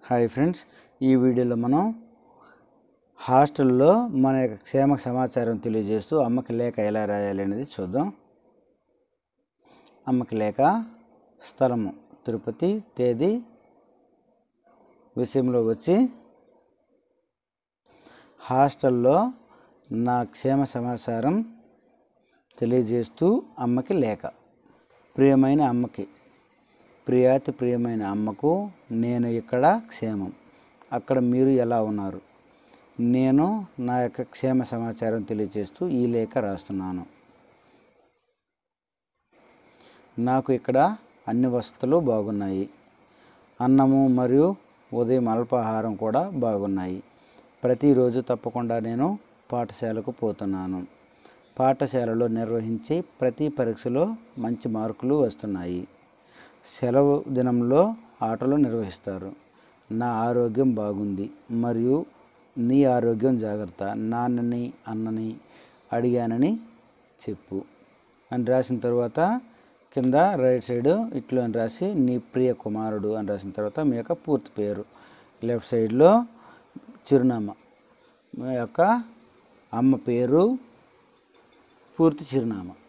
hi friends ఈ వీడియోలో మనం హాస్టల్లో మన యొక్క క్షేమ సమాచారం తెలియజేస్తూ అమ్మకి లేఖ ఎలా రాయాలి అనేది చూద్దాం అమ్మకి లేఖ స్థలము తిరుపతి తేదీ విషయంలో వచ్చి హాస్టల్లో నా క్షేమ సమాచారం తెలియజేస్తూ అమ్మకి లేఖ ప్రియమైన అమ్మకి ప్రియాతి ప్రియమైన అమ్మకు నేను ఇక్కడ క్షేమం అక్కడ మీరు ఎలా ఉన్నారు నేను నా యొక్క క్షేమ సమాచారం తెలియజేస్తూ ఈ లేఖ రాస్తున్నాను నాకు ఇక్కడ అన్ని వసతులు బాగున్నాయి అన్నము మరియు ఉదయం అల్పాహారం కూడా బాగున్నాయి ప్రతిరోజు తప్పకుండా నేను పాఠశాలకు పోతున్నాను పాఠశాలలో నిర్వహించే ప్రతి పరీక్షలో మంచి మార్కులు వస్తున్నాయి సెలవు దినంలో ఆటలు నిర్వహిస్తారు నా ఆరోగ్యం బాగుంది మరియు నీ ఆరోగ్యం జాగ్రత్త నాన్నని అన్నని అడిగానని చెప్పు అని రాసిన తర్వాత కింద రైట్ సైడ్ ఇట్లు అని రాసి నీ ప్రియ కుమారుడు అని రాసిన తర్వాత మీ యొక్క పూర్తి పేరు లెఫ్ట్ సైడ్లో చిరునామా మీ యొక్క అమ్మ పేరు పూర్తి చిరునామా